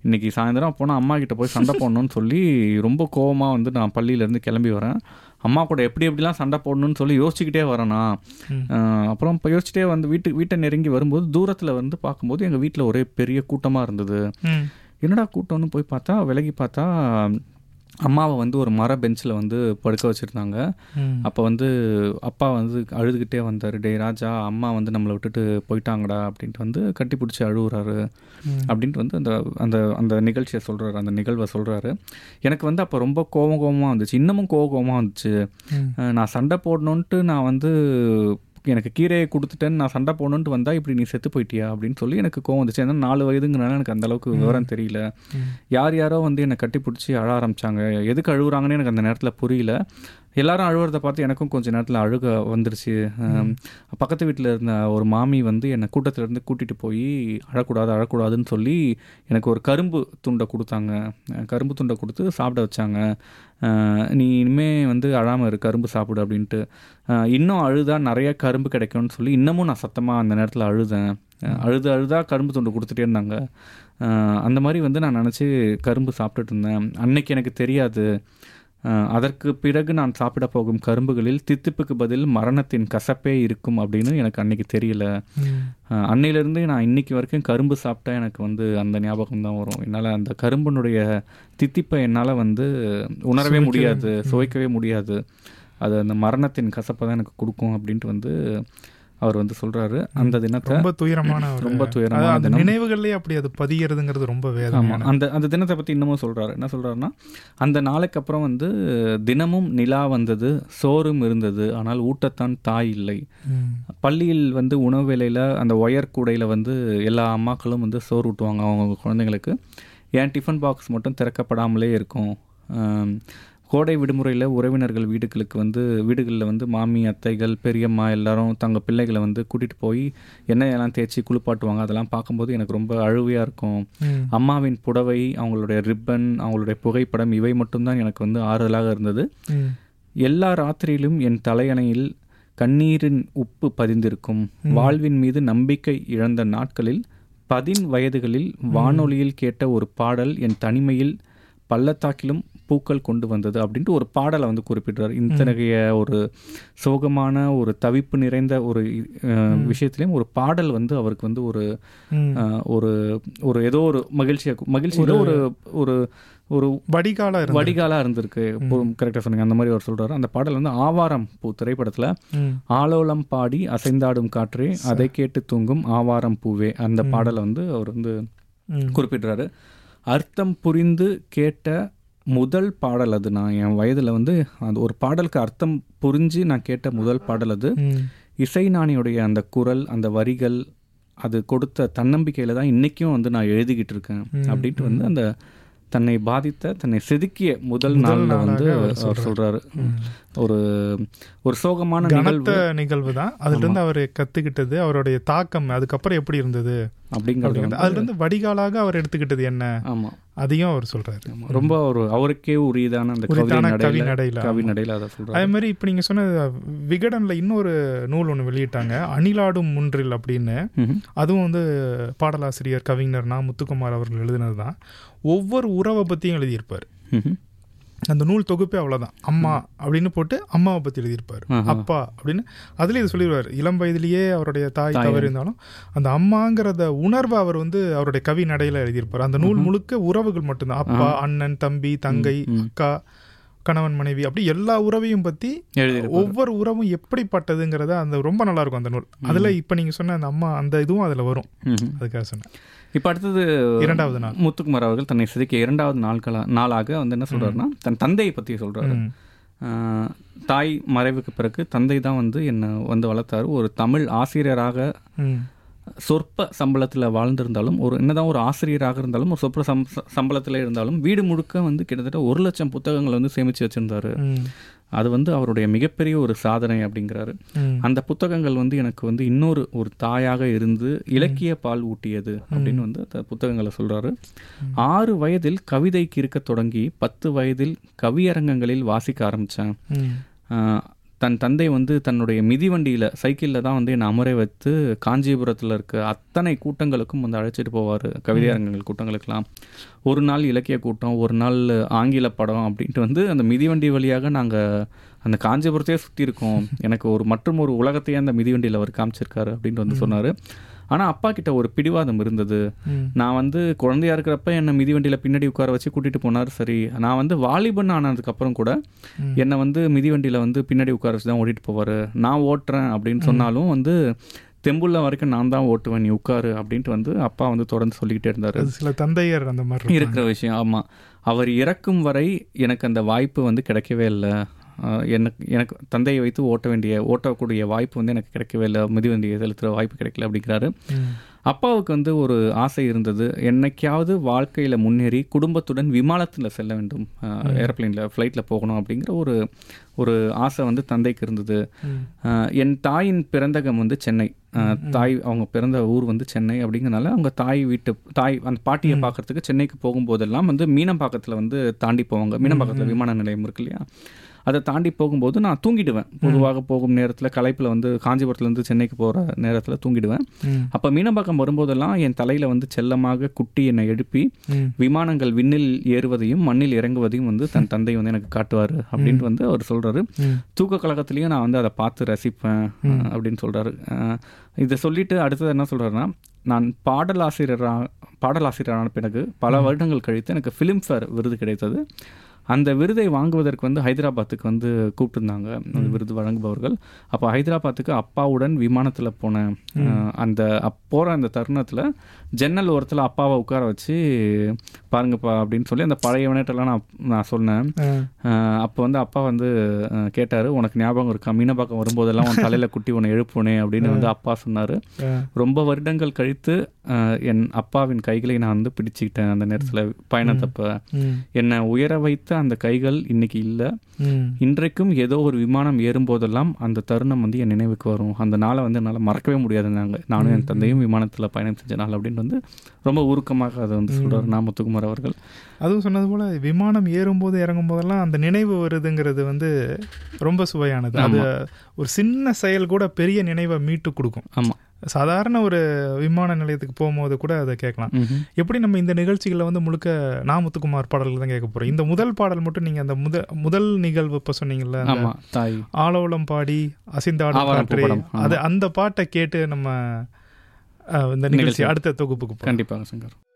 இன்னைக்கு சாயந்தரம் போனால் அம்மா கிட்ட போய் சண்டை போடணும்னு சொல்லி ரொம்ப கோவமாக வந்து நான் பள்ளியிலேருந்து கிளம்பி வரேன் அம்மா கூட எப்படி எப்படிலாம் சண்டை போடணும்னு சொல்லி யோசிச்சுக்கிட்டே வரேனா ம். அஹ் அப்புறம் இப்போ யோசிச்சுட்டே வந்து வீட்டு வீட்டை நெருங்கி வரும்போது தூரத்தில் வந்து பார்க்கும்போது எங்கள் வீட்டில் ஒரே பெரிய கூட்டமாக இருந்தது ம். என்னடா கூட்டம்னு போய் பார்த்தா விலகி பார்த்தா அம்மாவை வந்து ஒரு மர பெஞ்சில் வந்து படுக்க வச்சுருந்தாங்க ம். அப்போ வந்து அப்பா வந்து அழுதுகிட்டே வந்தார் டேய் ராஜா அம்மா வந்து நம்மளை விட்டுட்டு போயிட்டாங்கடா அப்படின்ட்டு வந்து கட்டி பிடிச்சி அழுகுறாரு ம். அப்படின்ட்டு வந்து அந்த அந்த அந்த நிகழ்ச்சியை சொல்கிறாரு அந்த நிகழ்வை சொல்கிறாரு எனக்கு வந்து அப்போ ரொம்ப கோவம் கோவமாக வந்துச்சு இன்னமும் கோவ கோவமாக வந்துச்சு ம். அஹ் நான் சண்டை போடணுன்ட்டு நான் வந்து எனக்கு கீரையை கொடுத்துட்டேன்னு நான் சண்டை போடணுன்ட்டு வந்தா இப்படி நீ செத்து போயிட்டியா அப்படின்னு சொல்லி எனக்கு கோவம் வந்துச்சு ஏன்னா நாலு வயதுங்கிறனால எனக்கு அந்த அளவுக்கு விவரம் தெரியல ம். யார் யாரோ வந்து என்னை கட்டி பிடிச்சி அழ ஆரம்பிச்சாங்க எதுக்கு அழுகுறாங்கன்னு எனக்கு அந்த நேரத்தில் புரியல எல்லாரும் அழுவுறத பார்த்து எனக்கும் கொஞ்ச நேரத்தில் அழுக வந்துருச்சு அஹ் பக்கத்து வீட்டில் இருந்த ஒரு மாமி வந்து என்னை கூட்டத்திலேருந்து கூட்டிகிட்டு போய் அழக்கூடாது அழக்கூடாதுன்னு சொல்லி எனக்கு ஒரு கரும்பு துண்டை கொடுத்தாங்க அஹ் கரும்பு துண்டை கொடுத்து சாப்பிட வச்சாங்க அஹ் நீ இனிமே வந்து அழாமல் இரு கரும்பு சாப்பிடு அப்படின்ட்டு அஹ் இன்னும் அழுதா நிறைய கரும்பு கிடைக்கும்னு சொல்லி இன்னமும் நான் சத்தமாக அந்த நேரத்தில் அழுதேன் அஹ் அழுது அழுதா கரும்பு துண்டு கொடுத்துட்டே இருந்தாங்க அஹ் அந்த மாதிரி வந்து நான் நினச்சி கரும்பு சாப்பிட்டுட்டு இருந்தேன் அன்னைக்கு எனக்கு தெரியாது அஹ் அதற்கு பிறகு நான் சாப்பிட போகும் கரும்புகளில் தித்திப்புக்கு பதில் மரணத்தின் கசப்பே இருக்கும் அப்படின்னு எனக்கு அன்னைக்கு தெரியல ம். அஹ் அன்னையிலேருந்து நான் இன்னைக்கு வரைக்கும் கரும்பு சாப்பிட்டா எனக்கு வந்து அந்த ஞாபகம் தான் வரும் என்னால் அந்த கரும்பினுடைய தித்திப்பை என்னால் வந்து உணரவே சுவைக்கவே- முடியாது ம். சுவைக்கவே முடியாது அது அந்த மரணத்தின் கசப்பை தான் எனக்கு கொடுக்கும் அப்படின்ட்டு வந்து அவர் வந்து சொல்கிறாரு அந்த தினத்தை ரொம்ப துயரமான ஒரு- ரொம்ப துயரமான அதாவது அந்த தினம். நினைவுகள்லயே அப்படி அது பதிகிறதுங்கிறது ரொம்ப ஆமாம் வேதனையான அந்த அந்த தினத்தை பற்றி இன்னமும் சொல்கிறாரு என்ன சொல்கிறாருன்னா அந்த நாளைக்கு அப்புறம் வந்து தினமும் நிலா வந்தது சோறும் இருந்தது ஆனால் ஊட்டத்தான் தாய் இல்லை ம். பள்ளியில் வந்து உணவு வேளையில் அந்த ஒயர் கூடையில் வந்து எல்லா அம்மாக்களும் வந்து சோறு ஊட்டுவாங்க அவங்க குழந்தைங்களுக்கு என் டிஃபன் பாக்ஸ் மட்டும் திறக்கப்படாமலே இருக்கும் ஆம், கோடை விடுமுறையில் உறவினர்கள் வீடுகளுக்கு வந்து வீடுகளில் வந்து மாமி அத்தைகள் பெரியம்மா எல்லாரும் தங்க பிள்ளைகளை வந்து கூட்டிகிட்டு போய் எண்ணெயெல்லாம் தேய்ச்சி குளிப்பாட்டுவாங்க அதெல்லாம் பார்க்கும்போது எனக்கு ரொம்ப அழுவையாக இருக்கும் ம். அம்மாவின் புடவை அவங்களுடைய ரிப்பன் அவங்களுடைய புகைப்படம் இவை மட்டும்தான் எனக்கு வந்து ஆறுதலாக இருந்தது ம். எல்லா ராத்திரியிலும் என் தலையணையில் கண்ணீரின் உப்பு பதிந்திருக்கும் வாழ்வின் மீது நம்பிக்கை இழந்த நாட்களில் பதின் வயதுகளில் வானொலியில் கேட்ட ஒரு பாடல் என் தனிமையில் பள்ளத்தாக்கிலும் பூக்கள் கொண்டு வந்தது அப்படின்ட்டு ஒரு பாடலை வந்து குறிப்பிடுறார் இத்தகைய ஒரு சோகமான ஒரு தவிப்பு நிறைந்த ஒரு அஹ், விஷயத்திலையும் ஒரு பாடல் வந்து அவருக்கு வந்து ஒரு ம். அஹ், ஒரு ஒரு ஏதோ ஒரு மகிழ்ச்சியா மகிழ்ச்சியில ஒரு ஒரு ஒரு வடிகாலா இருந்து வடிகாலா இருந்திருக்கு கரெக்டாக சொன்னீங்க அந்த மாதிரி அவர் சொல்றாரு அந்த பாடல் வந்து ஆவாரம் பூ திரைப்படத்துல ம். ஆலோலம் பாடி அசைந்தாடும் காற்றே அதை கேட்டு தூங்கும் ஆவாரம் பூவே அந்த பாடலை வந்து அவர் வந்து ம். குறிப்பிடுறாரு அர்த்தம் புரிந்து கேட்ட முதல் பாடல் அது நான் என் வயதுல வந்து அந்த ஒரு பாடலுக்கு அர்த்தம் புரிஞ்சு நான் கேட்ட முதல் பாடல் அது ம். இசைஞானியுடைய அந்த குரல் அந்த வரிகள் அது கொடுத்த தன்னம்பிக்கையில தான் இன்னைக்கும் வந்து நான் எழுதிக்கிட்டு இருக்கேன் அப்படின்ட்டு வந்து அந்த தன்னை பாதித்த தன்னை செதுக்கிய முதல் நாள்ல நாளாக வந்து அவர் அவர் சொல்றாரு ஒரு ஒரு சோகமான கனத்த நிகழ்வு நிகழ்வு தான் அதுல இருந்து அவர் கத்துக்கிட்டது அவருடைய தாக்கம் அதுக்கப்புறம் எப்படி இருந்தது அப்படிங்கிறது அப்படிங்கிறது அதுல இருந்து வடிகாலாக அவர் எடுத்துக்கிட்டது என்ன ஆமா அதையும் அவர் சொல்றாரு ரொம்ப ஒரு அவருக்கே உரியதான அந்த கவி உரித்தான கவி நடையில நடையில கவி நடையில அதை சொல்றாரு அதே மாதிரி இப்போ நீங்க சொன்ன விகடன்ல இன்னொரு நூல் ஒன்று வெளியிட்டாங்க அணிலாடும் முன்றில் அப்படின்னு ம்ஹும். அதுவும் வந்து பாடலாசிரியர் கவிஞர் நா முத்துக்குமார் அவர்கள் எழுதினது தான் ஒவ்வொரு உறவை பற்றியும் எழுதியிருப்பார் ம்ஹும். அந்த நூல் தொகுப்பே அவ்வளோதான் அம்மா அப்படின்னு போட்டு அம்மாவை பற்றி எழுதியிருப்பார் ஆஹா. அப்பா அப்படின்னு அதுலேயே இது சொல்லிடுவார் இளம் வயதிலேயே அவருடைய தாய் தாய். தவறு இருந்தாலும் அந்த அம்மாங்கிறத உணர்வை அவர் வந்து அவருடைய கவி நடையில எழுதியிருப்பார் அந்த நூல் முழுக்க உறவுகள் மட்டும்தான் அப்பா அண்ணன் தம்பி தங்கை ம். அக்கா கணவன் மனைவி அப்படி எல்லா உறவையும் பற்றி எழுதியிருப்பாரு. ஒவ்வொரு உறவும் எப்படிப்பட்டதுங்கிறத அந்த ரொம்ப நல்லா இருக்கும் அந்த நூல் அதுல இப்ப நீங்க சொன்ன அந்த அம்மா அந்த இதுவும் அதுல வரும் ம்ஹும். அதுக்காக சொன்னேன் இப்ப அடுத்தது இரண்டாவது நாள் முத்துக்குமார் அவர்கள் தன்னை செதுக்கிய இரண்டாவது நாட்களா நாளாக வந்து என்ன சொல்றாருன்னா தன் தந்தையை பத்தி சொல்றாரு ம். ஆஹ், தாய் மறைவுக்கு பிறகு தந்தை தான் வந்து என்னை வந்து வளர்த்தாரு ஒரு தமிழ் ஆசிரியராக ம். சொற்ப சம்பளத்தில் வாழ்ந்திருந்தாலும் ஒரு என்னதான் ஒரு ஆசிரியராக இருந்தாலும் ஒரு சொற்ப சம் சம்பளத்தில் இருந்தாலும் வீடு முழுக்க வந்து கிட்டத்தட்ட ஒரு லட்சம் புத்தகங்களை வந்து சேமித்து வச்சிருந்தாரு ம். அது வந்து அவருடைய மிகப்பெரிய ஒரு சாதனை அப்படிங்கிறாரு ம். அந்த புத்தகங்கள் வந்து எனக்கு வந்து இன்னொரு ஒரு தாயாக இருந்து இலக்கிய பால் ஊட்டியது அப்படின்னு வந்து அந்த புத்தகங்களை சொல்றாரு ஆறு வயதில் கவிதைக்கு இருக்க தொடங்கி பத்து வயதில் கவியரங்கங்களில் வாசிக்க ஆரம்பித்தேன் ம். தன் தந்தை வந்து தன்னுடைய மிதிவண்டியில் சைக்கிளில் தான் வந்து என்னை அமர வைத்து காஞ்சிபுரத்தில் இருக்க அத்தனை கூட்டங்களுக்கும் வந்து அழைச்சிட்டு போவார் கவிதையரங்கங்கள் கூட்டங்களுக்கெல்லாம் ஒரு நாள் இலக்கிய கூட்டம் ஒரு நாள் ஆங்கில படம் அப்படின்ட்டு வந்து அந்த மிதிவண்டி வழியாக நாங்கள் அந்த காஞ்சிபுரத்தையே சுற்றி இருக்கோம் எனக்கு ஒரு மற்றும் ஒரு உலகத்தையே அந்த மிதிவண்டியில் அவர் காமிச்சிருக்காரு அப்படின்ட்டு வந்து சொன்னார் ஆனால் அப்பா கிட்ட ஒரு பிடிவாதம் இருந்தது ம். நான் வந்து குழந்தையா இருக்கிறப்ப என்னை மிதிவண்டியில் பின்னாடி உட்கார வச்சு கூட்டிகிட்டு போனார் சரி நான் வந்து வாலிபன் ஆனதுக்கப்புறம் கூட ம். என்னை வந்து மிதிவண்டியில் வந்து பின்னாடி உட்கார வச்சு தான் ஓட்டிட்டு போவார் நான் ஓட்டுறேன் அப்படின்னு சொன்னாலும் வந்து தெம்புள்ள வரைக்கும் நான் தான் ஓட்டுவேன் நீ உட்காரு அப்படின்ட்டு வந்து அப்பா வந்து தொடர்ந்து சொல்லிக்கிட்டே இருந்தார் அது சில தந்தையர் அந்த மாதிரி இருப்பாங்க. இருக்கிற விஷயம் ஆமாம் அவர் இறக்கும் வரை எனக்கு அந்த வாய்ப்பு வந்து கிடைக்கவே இல்லை ஆஹ் எனக்கு எனக்கு தந்தையை வைத்து ஓட்ட வேண்டிய ஓட்டக்கூடிய வாய்ப்பு வந்து எனக்கு கிடைக்கவே இல்லை மிதிவண்டியை செலுத்துகிற வாய்ப்பு கிடைக்கல அப்படிங்கிறாரு ம். அப்பாவுக்கு வந்து ஒரு ஆசை இருந்தது என்னைக்காவது வாழ்க்கையில் முன்னேறி குடும்பத்துடன் விமானத்தில் செல்ல வேண்டும் ஏரோப்ளேனில் ஃப்ளைட்டில் போகணும் அப்படிங்கிற ஒரு ஒரு ஆசை வந்து தந்தைக்கு இருந்தது ம். ஆஹ் என் தாயின் பிறந்தகம் வந்து சென்னை ஆஹ் தாய் அவங்க பிறந்த ஊர் வந்து சென்னை அப்படிங்கிறனால அவங்க தாய் வீட்டு தாய் அந்த பாட்டியை பார்க்கறதுக்கு சென்னைக்கு போகும்போதெல்லாம் வந்து மீனம்பாக்கத்தில் வந்து தாண்டி போவாங்க மீனம்பாக்கத்தில் விமான நிலையம் இருக்கு இல்லையா அதை தாண்டி போகும்போது நான் தூங்கிடுவேன் பொதுவாக போகும் நேரத்தில் கலைப்பில் வந்து காஞ்சிபுரத்துலேருந்து சென்னைக்கு போகிற நேரத்தில் தூங்கிடுவேன் ம். அப்போ மீனம்பாக்கம் வரும்போதெல்லாம் என் தலையில் வந்து செல்லமாக குட்டி என்னை எழுப்பி ம். விமானங்கள் விண்ணில் ஏறுவதையும் மண்ணில் இறங்குவதையும் வந்து தன் தந்தை வந்து எனக்கு காட்டுவார் அப்படின்ட்டு வந்து அவர் சொல்கிறாரு ம். தூக்க கழகத்துலேயும் நான் வந்து அதை பார்த்து ரசிப்பேன் அஹ், அப்படின்னு சொல்கிறாரு இதை சொல்லிட்டு அடுத்தது என்ன சொல்கிறாருன்னா நான் பாடலாசிரியராக பாடலாசிரியரான பிறகு பல வருடங்கள் கழித்து எனக்கு ஃபிலிம்ஃபேர் விருது கிடைத்தது அந்த விருதை வாங்குவதற்கு வந்து ஹைதராபாத்துக்கு வந்து கூப்பிட்டுருந்தாங்க அந்த விருது வழங்குபவர்கள் அப்போ ஹைதராபாத்துக்கு அப்பாவுடன் விமானத்தில் போனேன் அஹ், அந்த அப் போகிற அந்த தருணத்தில் ஜன்னல் ஓரத்தில் அப்பாவை உட்கார வச்சு பாருங்கப்பா அப்படின்னு சொல்லி அந்த பழைய வினைட்டெல்லாம் நான் நான் சொன்னேன் ஆ. அப்போ வந்து அப்பா வந்து கேட்டார் உனக்கு ஞாபகம் இருக்கா மீனப்பாக்கம் வரும்போதெல்லாம் உன் தலையில் குட்டி உன்னை எழுப்புனே அப்படின்னு வந்து அப்பா சொன்னார் ஆ. ரொம்ப வருடங்கள் கழித்து அஹ், என் அப்பாவின் கைகளை நான் வந்து பிடிச்சிக்கிட்டேன் அந்த நேரத்தில் பயணத்தப்ப ம். என்னை உயர வைத்த அந்த கைகள் இன்னைக்கு இல்லை ம். இன்றைக்கும் ஏதோ ஒரு விமானம் ஏறும்போதெல்லாம் அந்த தருணம் வந்து என் நினைவுக்கு வரும் அந்த நாளை வந்து என்னால் மறக்கவே முடியாது நாங்கள் நானும் என் தந்தையும் விமானத்தில் பயணம் செஞ்ச நாள் அப்படின்னு வந்து ரொம்ப உருக்கமாக அதை வந்து சொல்கிறார் நா முத்துக்குமார் அவர்கள் அதுவும் சொன்னது போல விமானம் ஏறும்போது இறங்கும் போதெல்லாம் அந்த நினைவு வருதுங்கிறது வந்து ரொம்ப சுவையானது அது ஒரு சின்ன செயல் கூட பெரிய நினைவை மீட்டு கொடுக்கும் ஆமாம் சாதாரண ஒரு விமான நிலையத்துக்கு போகும்போது கூட அதை கேட்கலாம் ம்ஹும். எப்படி நம்ம இந்த நிகழ்ச்சிகளில் வந்து முழுக்க நாமுத்துக்குமார் பாடல்கள் தான் கேட்க போறோம் இந்த முதல் பாடல் மட்டும் நீங்க அந்த முத முதல் நிகழ்வு இப்போ சொன்னீங்கல்ல அந்த ஆமாம் தாய் ஆலோலம் பாடி அசிந்தாடும் ஆவாரம் காற்றே பூப்படம். ஆமா. அது அந்த பாட்டை கேட்டு நம்ம அஹ், இந்த நிகழ்ச்சி அடுத்த தொகுப்புக்கு போகலாம். கண்டிப்பாக சங்கர்